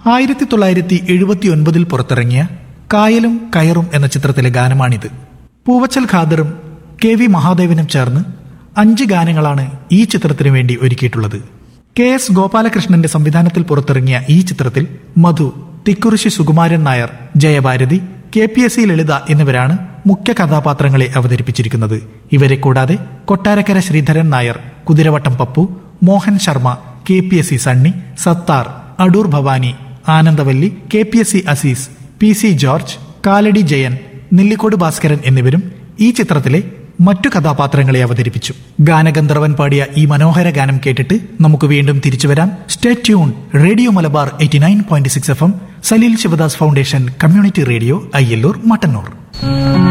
ആയിരത്തി തൊള്ളായിരത്തി എഴുപത്തി ഒൻപതിൽ പുറത്തിറങ്ങിയ കായലും കയറും എന്ന ചിത്രത്തിലെ ഗാനമാണിത് പൂവച്ചൽ ഖാദറും കെ വി മഹാദേവനും ചേർന്ന് അഞ്ച് ഗാനങ്ങളാണ് ഈ ചിത്രത്തിനു വേണ്ടി ഒരുക്കിയിട്ടുള്ളത് കെ എസ് ഗോപാലകൃഷ്ണന്റെ സംവിധാനത്തിൽ പുറത്തിറങ്ങിയ ഈ ചിത്രത്തിൽ Madhu Thikkurissi Sukumaran Nair Jayabharathi K P S C Lalitha എന്നിവരാണ് മുഖ്യ കഥാപാത്രങ്ങളെ അവതരിപ്പിച്ചിരിക്കുന്നത് ഇവരെ കൂടാതെ Kottarakkara Sreedharan Nair Kuthiravattom Pappu Mohan Sharma K P S C Sunny Sathar Adoor Bhavani Anandavalli K P S C Azeez P C George Kalady Jayan Nellikode Bhaskaran എന്നിവരും ഈ ചിത്രത്തിലെ മറ്റു കഥാപാത്രങ്ങളെ അവതരിപ്പിച്ചു ഗാനഗന്ധർവൻ പാടിയ ഈ മനോഹര ഗാനം കേട്ടിട്ട് നമുക്ക് വീണ്ടും തിരിച്ചു വരാം stay tune radio Malabar eighty nine point six F M Saleel Sivadas foundation community radio Ayyallur Mattannur